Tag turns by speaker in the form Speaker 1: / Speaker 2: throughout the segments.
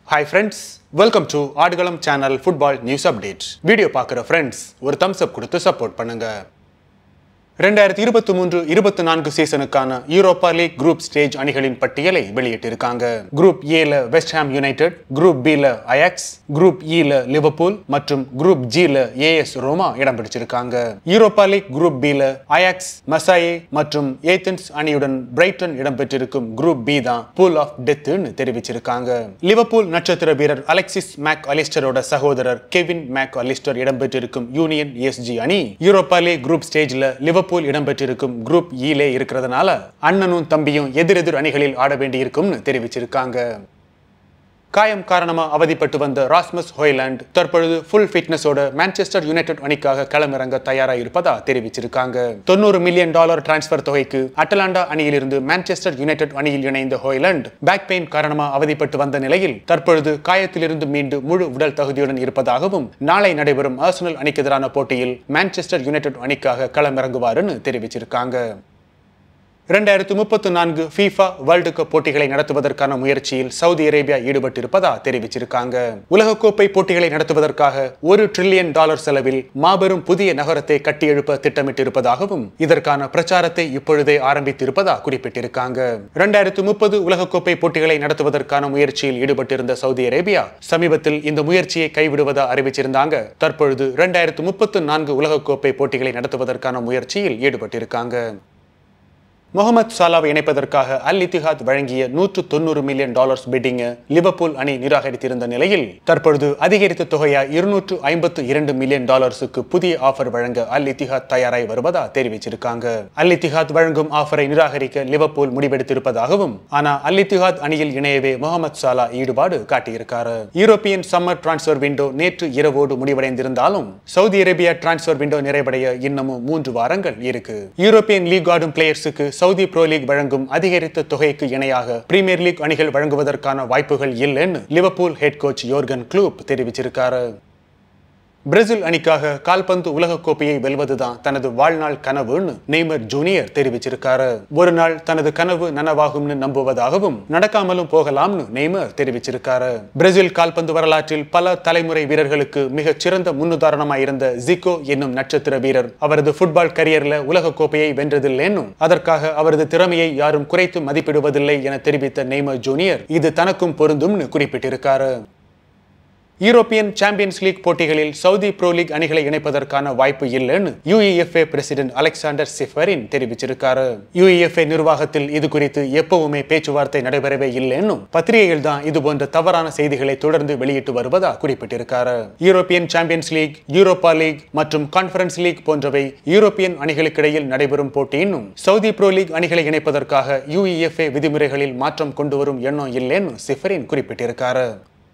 Speaker 1: hi friends welcome to Aadukalam channel football news update video பார்க்குற friends ஒரு thumbs up கொடுத்து support பண்ணுங்க ரெண்டாயிரத்தி இருபத்தி மூன்று இருபத்தி நான்கு சீசனுக்கான யூரோப்பா லீக் குரூப் ஸ்டேஜ் அணிகளின் பட்டியலை வெளியிட்டிருக்காங்க குரூப் ஏல வெஸ்ட் ஹாம் யுனைடெட் குரூப் பில அயாக்ஸ் குரூப் இல லிவர்பூல் மற்றும் குரூப் ஜில ஏஎஸ் ரோமா இடம் பிடிச்சிருக்காங்க யூரோப்பா லீக் குரூப் பில அயாக்ஸ் மசாயே மற்றும் ஏத்தன்ஸ் அணியுடன் பிரைட்டன் இடம்பெற்றிருக்கும் குரூப் பி தான் பூல் ஆஃப் டெத்துன்னு தெரிவிச்சிருக்காங்க லிவர்பூல் நட்சத்திர வீரர் அலெக்சிஸ் மேக் அலிஸ்டரோட சகோதரர் கெவின் மேக் அலிஸ்டர் இடம்பெற்றிருக்கும் யூனியன் எஸ்ஜி அணி யூரோப்பா லீக் குரூப் ஸ்டேஜ்ல லிவர்பூல் இடம்பெற்றிருக்கும் குரூப் ஈலே இருக்கிறதுனால அண்ணனும் தம்பியும் எதிரெதிர் அணிகளில் ஆட வேண்டியிருக்கும்னு தெரிவிச்சிருக்காங்க காயம் காரணமா அவதிப்பட்டு வந்த ராஸ்மஸ் ஹோய்லாண்ட் தற்பொழுது ஃபுல் ஃபிட்னஸோட மான்செஸ்டர் யுனைடெட் அணிக்காக களமிறங்க தயாராக இருப்பதா தெரிவிச்சிருக்காங்க தொண்ணூறு மில்லியன் டாலர் டிரான்ஸ்பர் தொகைக்கு அட்டலாண்டா அணியிலிருந்து மான்செஸ்டர் யுனைடெட் அணியில் இணைந்த ஹோய்லாண்ட் பேக் பெயின் காரணமா அவதிப்பட்டு வந்த நிலையில் தற்பொழுது காயத்திலிருந்து மீண்டு முழு உடல் தகுதியுடன் இருப்பதாகவும் நாளை நடைபெறும் ஆர்சனல் அணிக்கு எதிரான போட்டியில் மான்செஸ்டர் யுனைடெட் அணிக்காக களமிறங்குவாருன்னு தெரிவிச்சிருக்காங்க இரண்டாயிரத்து முப்பத்து நான்கு ஃபீஃபா வேர்ல்டு கப் போட்டிகளை நடத்துவதற்கான முயற்சியில் சவுதி அரேபியா ஈடுபட்டிருப்பதா தெரிவிச்சிருக்காங்க உலகக்கோப்பை போட்டிகளை நடத்துவதற்காக ஒரு ட்ரில்லியன் டாலர் செலவில் மாபெரும் புதிய நகரத்தை கட்டியெழுப்ப திட்டமிட்டிருப்பதாகவும் இதற்கான பிரச்சாரத்தை இப்பொழுதே ஆரம்பித்திருப்பதா குறிப்பிட்டிருக்காங்க இரண்டாயிரத்து முப்பது உலகக்கோப்பை போட்டிகளை நடத்துவதற்கான முயற்சியில் ஈடுபட்டிருந்த சவுதி அரேபியா சமீபத்தில் இந்த முயற்சியை கைவிடுவதா அறிவிச்சிருந்தாங்க தற்பொழுது இரண்டாயிரத்து முப்பத்து நான்கு உலகக்கோப்பை போட்டிகளை நடத்துவதற்கான முயற்சியில் ஈடுபட்டிருக்காங்க முகமது சாலாவை இணைப்பதற்காக அல் இத்திஹாத் வழங்கிய நூற்று தொண்ணூறு மில்லியன் டாலர்ஸ் பிட்டிங்க லிவர்பூல் அணி நிராகரித்திருந்த நிலையில் தற்பொழுது அதிகரித்த தொகையா இருநூற்று ஐம்பத்து இரண்டு மில்லியன் டாலர்ஸுக்கு புதிய ஆஃபர் வழங்க அல் இத்திஹாத் தயாராய் வருவதா தெரிவிச்சிருக்காங்க அல் இத்திஹாத் வழங்கும் ஆஃபரை நிராகரிக்க லிவர்பூல் முடிவெடுத்திருப்பதாகவும் ஆனா அல் இத்திஹாத் அணியில் இணையவே முகமது சாலா ஈடுபாடு காட்டியிருக்காரு யூரோப்பியன் சம்மர் டிரான்ஸ்பர் விண்டோ நேற்று இரவோடு முடிவடைந்திருந்தாலும் சவுதி அரேபியா டிரான்ஸ்பர் விண்டோ நிறைவடைய இன்னமும் மூன்று வாரங்கள் இருக்கு யூரோப்பியன் லீக் ஆடும் பிளேயர்ஸுக்கு சவுதி ப்ரோ லீக் வழங்கும் அதிகரித்த தொகைக்கு இணையாக பிரீமியர் லீக் அணிகள் வழங்குவதற்கான வாய்ப்புகள் இல்லைன்னு Liverpool head coach Jurgen Klopp தெரிவிச்சிருக்காரு பிரேசில் அணிக்காக கால்பந்து உலகக்கோப்பையை வெல்வதுதான் தனது வாழ்நாள் கனவுன்னு நெய்மர் ஜூனியர் தெரிவிச்சிருக்காரு ஒரு நாள் தனது கனவு நனவாகும்னு நம்புவதாகவும் நடக்காமலும் போகலாம்னு நெய்மர் தெரிவிச்சிருக்காரு பிரேசில் கால்பந்து வரலாற்றில் பல தலைமுறை வீரர்களுக்கு மிகச் சிறந்த முன்னுதாரணமாக இருந்த ஜிகோ என்னும் நட்சத்திர வீரர் அவரது ஃபுட்பால் கரியர்ல உலகக்கோப்பையை வென்றதில்லைன்னும் அதற்காக அவரது திறமையை யாரும் குறைத்து மதிப்பிடுவதில்லை என தெரிவித்த நெய்மர் ஜூனியர் இது தனக்கும் பொருந்தும்னு குறிப்பிட்டிருக்காரு யூரோப்பியன் சாம்பியன்ஸ் லீக் போட்டிகளில் சவுதி ப்ரோ லீக் அணிகளை இணைப்பதற்கான வாய்ப்பு இல்லைன்னு யுஇஎஃப்ஏ பிரசிடென்ட் அலெக்சாண்டர் சிஃபரின் தெரிவிச்சிருக்காரு யுஇஎஃப்ஏ நிர்வாகத்தில் இது குறித்து எப்பவுமே பேச்சுவார்த்தை நடைபெறவே இல்லைன்னு பத்திரிகைகள் தான் இது போன்ற தவறான செய்திகளை தொடர்ந்து வெளியிட்டு வருவதா குறிப்பிட்டிருக்காரு European Champions League Europa League மற்றும் கான்ஃபரன்ஸ் லீக் போன்றவை யூரோப்பியன் அணிகளுக்கிடையில் நடைபெறும் போட்டியினும் சவுதி ப்ரோ லீக் அணிகளை இணைப்பதற்காக யுஇஎஃப்ஏ விதிமுறைகளில் மாற்றம் கொண்டு வரும் எண்ணம் இல்லைன்னு சிஃபரின் குறிப்பிட்டிருக்காரு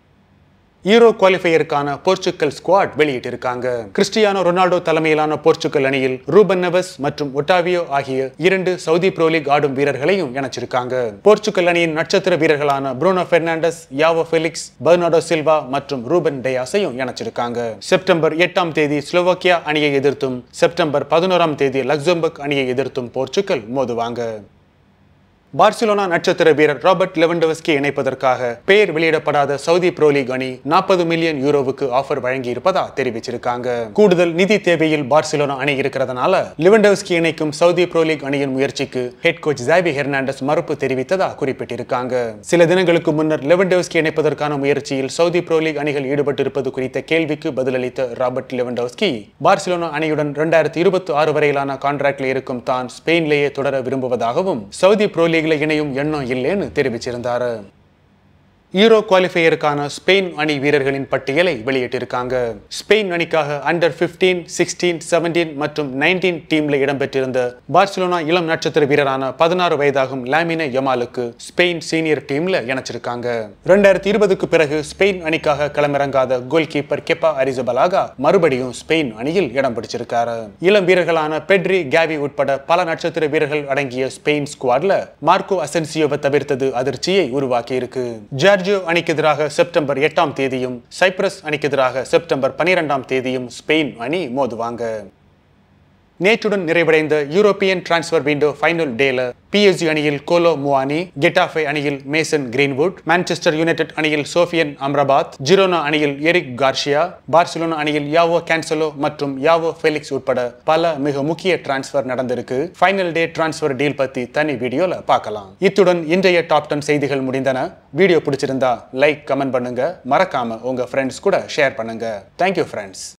Speaker 1: யூரோ குவாலிஃபையருக்கான போர்ச்சுக்கல் ஸ்குவாட் வெளியிட்டிருக்காங்க கிறிஸ்டியானோ ரொனால்டோ தலைமையிலான போர்ச்சுக்கல் அணியில் ரூபன் நெவஸ் மற்றும் ஒட்டாவியோ ஆகிய இரண்டு சவுதி ப்ரோ லீக் ஆடும் வீரர்களையும் இணைச்சிருக்காங்க போர்ச்சுக்கல் அணியின் நட்சத்திர வீரர்களான Bruno Fernandes Joao Felix Bernardo Silva மற்றும் ரூபன் டயாஸையும் இணைச்சிருக்காங்க செப்டம்பர் எட்டாம் தேதி ஸ்லோவாக்கியா அணியை எதிர்த்தும் செப்டம்பர் பதினோராம் தேதி லக்சம்பர்க் அணியை எதிர்த்தும் போர்ச்சுக்கல் மோதுவாங்க பார்சிலோனா நட்சத்திர வீரர் ராபர்ட் லெவன்டவஸ்கி இணைப்பதற்காக பெயர் வெளியிடப்படாத சவுதி ப்ரோ லீக் அணி நாற்பது மில்லியன் யூரோவுக்கு ஆஃபர் வழங்கி இருப்பதா தெரிவிச்சிருக்காங்க கூடுதல் நிதி தேவையில் பார்சிலோனா அணி இருக்கிறதுனால லெவன்டவஸ்கி இணைக்கும் சவுதி ப்ரோ லீக் அணியின் முயற்சிக்கு ஹெட் கோச் ஜாபி ஹெர்னாண்டஸ் மறுப்பு தெரிவித்ததா குறிப்பிட்டிருக்காங்க சில தினங்களுக்கு முன்னர் லெவன்டவஸ்கி இணைப்பதற்கான முயற்சியில் சவுதி ப்ரோ லீக் அணிகள் ஈடுபட்டிருப்பது குறித்த கேள்விக்கு பதிலளித்த ராபர்ட் லெவன்டவஸ்கி பார்சிலோனா அணியுடன் இரண்டாயிரத்தி இருபத்தி ஆறு வரையிலான கான்ட்ராக்டில் இருக்கும் தான் ஸ்பெயின்லேயே தொடர விரும்புவதாகவும் சவுதி ப்ரோ லீக் லீக்ல இணையும் எண்ணம் இல்லைன்னு தெரிவிச்சிருந்தாரு யூரோ குவாலிஃபையருக்கான ஸ்பெயின் அணி வீரர்களின் பட்டியலை வெளியிட்டிருக்காங்க ஸ்பெயின் அணிக்காக அண்டர் பிப்டீன் சிக்ஸ்டீன் செவன்டீன் மற்றும் நைன்டீன் டீம்ல இடம்பெற்றிருந்த பார்சிலோனா இளம் நட்சத்திர வீரரான பதினாறு வயதாகும் லாமினே யமாலுக்கு ஸ்பெயின் சீனியர் டீம்ல இணைச்சிருக்காங்க ரெண்டாயிரத்தி இருபதுக்கு பிறகு ஸ்பெயின் அணிக்காக களமிறங்காத கோல் கீப்பர் கெப்பா அரிசபலாகா மறுபடியும் ஸ்பெயின் அணியில் இடம் பிடிச்சிருக்காரு இளம் வீரர்களான பெட்ரி கேவி உட்பட பல நட்சத்திர வீரர்கள் அடங்கிய ஸ்பெயின் ஸ்குவாட்ல மார்க்கோ அசென்சியோவை தவிர்த்தது அதிர்ச்சியை உருவாக்கி இருக்கு ஜார்ஜியோ அணிக்கு எதிராக செப்டம்பர் எட்டாம் தேதியும் சைப்ரஸ் அணிக்கு எதிராக செப்டம்பர் பனிரெண்டாம் தேதியும் ஸ்பெயின் அணி மோதுவாங்க நேற்றுடன் நிறைவடைந்த யூரோப்பியன் டிரான்ஸ்ஃபர் விண்டோ ஃபைனல் டேல பிஎஸ்ஜி அணியில் கோலோ முவானி கெட்டாஃபே அணியில் மேசன் கிரீன்வுட் மான்செஸ்டர் யுனைடெட் அணியில் சோஃபியன் அம்ராபாத் ஜிரோனா அணியில் எரிக் கார்ஷியா பார்சிலோனா அணியில் யாவோ கேன்சலோ மற்றும் யாவோ ஃபெலிக்ஸ் உட்பட பல மிக முக்கிய டிரான்ஸ்ஃபர் நடந்திருக்கு ஃபைனல் டே டிரான்ஸ்ஃபர் டீல் பத்தி தனி வீடியோல பார்க்கலாம் இத்துடன் இன்றைய டாப் டென் செய்திகள் முடிந்தன வீடியோ பிடிச்சிருந்தா லைக் கமெண்ட் பண்ணுங்க மறக்காம உங்க ஃப்ரெண்ட்ஸ் கூட ஷேர் பண்ணுங்க தேங்க்யூ ஃப்ரெண்ட்ஸ்